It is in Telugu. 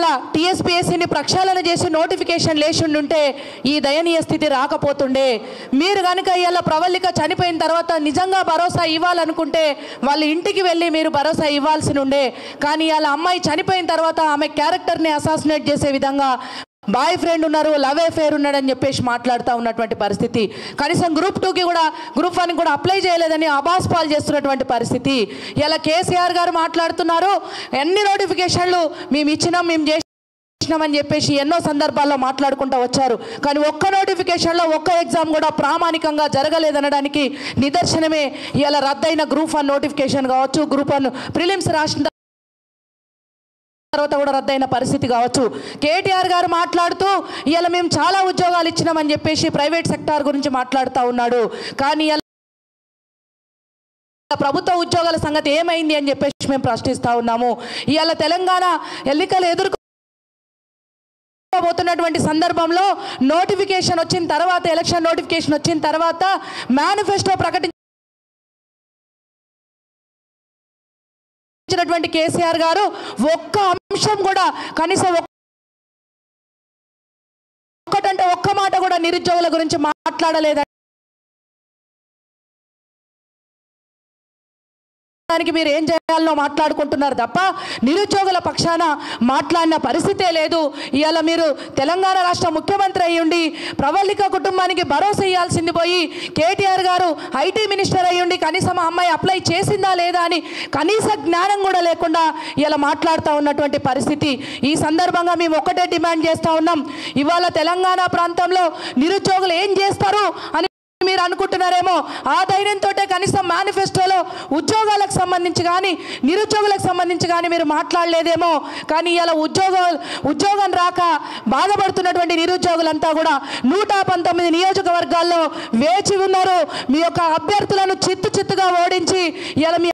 టీఎస్పీఎస్సీని ప్రక్షాళన చేసి నోటిఫికేషన్ లేచి ఉంటే ఈ దయనీయ స్థితి రాకపోతుండే మీరు కనుక ఇలా ప్రవల్లిక చనిపోయిన తర్వాత నిజంగా భరోసా ఇవ్వాలనుకుంటే వాళ్ళ ఇంటికి వెళ్ళి మీరు భరోసా ఇవ్వాల్సి ఉండే కానీ వాళ్ళ అమ్మాయి చనిపోయిన తర్వాత ఆమె క్యారెక్టర్ని అసాసినేట్ చేసే విధంగా బాయ్ ఫ్రెండ్ ఉన్నారు లవ్ అఫేర్ ఉన్నాడని చెప్పేసి మాట్లాడుతూ ఉన్నటువంటి పరిస్థితి కనీసం గ్రూప్ టూకి కూడా గ్రూప్ వన్ కూడా అప్లై చేయలేదని అబాస్ పాలు చేస్తున్నటువంటి పరిస్థితి ఇలా కేసీఆర్ గారు మాట్లాడుతున్నారు ఎన్ని నోటిఫికేషన్లు మేము ఇచ్చినాం మేము చేసి చేసినామని చెప్పేసి ఎన్నో సందర్భాల్లో మాట్లాడుకుంటూ వచ్చారు కానీ ఒక్క నోటిఫికేషన్లో ఒక్క ఎగ్జామ్ కూడా ప్రామాణికంగా జరగలేదనడానికి నిదర్శనమే ఇలా రద్దయిన గ్రూప్ వన్ నోటిఫికేషన్ కావచ్చు గ్రూప్ వన్ ప్రిలిమ్స్ రాసిన తర్వాత కూడా రద్దయిన పరిస్థితి కావచ్చు కేటీఆర్ గారు మాట్లాడుతూ ఇలా మేము చాలా ఉద్యోగాలు ఇచ్చినామని చెప్పేసి ప్రైవేట్ సెక్టార్ గురించి మాట్లాడుతూ ఉన్నాడు కానీ ఇలా ప్రభుత్వ ఉద్యోగాల సంగతి ఏమైంది అని చెప్పేసి మేము ప్రశ్నిస్తూ ఉన్నాము ఇవాళ తెలంగాణ ఎన్నికలు ఎదుర్కొ పోతున్నటువంటి సందర్భంలో నోటిఫికేషన్ వచ్చిన తర్వాత ఎలక్షన్ నోటిఫికేషన్ వచ్చిన తర్వాత మేనిఫెస్టో ప్రకటించినటువంటి కేసీఆర్ గారు ఒక్క అంశం కూడా కనీసం ఒక్కటంటే ఒక్క మాట కూడా నిరుద్యోగుల గురించి మాట్లాడలేదండి దానికి మీరు ఏం చేయాలనో మాట్లాడుకుంటున్నారు తప్ప నిరుద్యోగుల పక్షాన మాట్లాడిన పరిస్థితే లేదు ఇవాళ మీరు తెలంగాణ రాష్ట్ర ముఖ్యమంత్రి అయ్యుండి ప్రవల్లిక కుటుంబానికి భరోసా ఇవ్వాల్సింది పోయి కేటీఆర్ గారు ఐటీ మినిస్టర్ అయ్యుండి కనీసం ఆ అమ్మాయి అప్లై చేసిందా లేదా అని కనీస జ్ఞానం కూడా లేకుండా ఇలా మాట్లాడుతూ ఉన్నటువంటి పరిస్థితి ఈ సందర్భంగా మేము ఒకటే డిమాండ్ చేస్తూ ఉన్నాం ఇవాళ తెలంగాణ ప్రాంతంలో నిరుద్యోగులు ఏం చేస్తారు అని మీరు అనుకుంటున్నారేమో ఆ ధైర్యంతో కనీసం మేనిఫెస్టోలో ఉద్యోగాలకు సంబంధించి కానీ నిరుద్యోగులకు సంబంధించి కానీ మీరు మాట్లాడలేదేమో కానీ ఇలా ఉద్యోగ ఉద్యోగం రాక బాధపడుతున్నటువంటి నిరుద్యోగులంతా కూడా నూట పంతొమ్మిది నియోజకవర్గాల్లో వేచి ఉన్నారు మీ యొక్క అభ్యర్థులను చిత్తు చిత్తుగా ఓడించి ఇలా మీ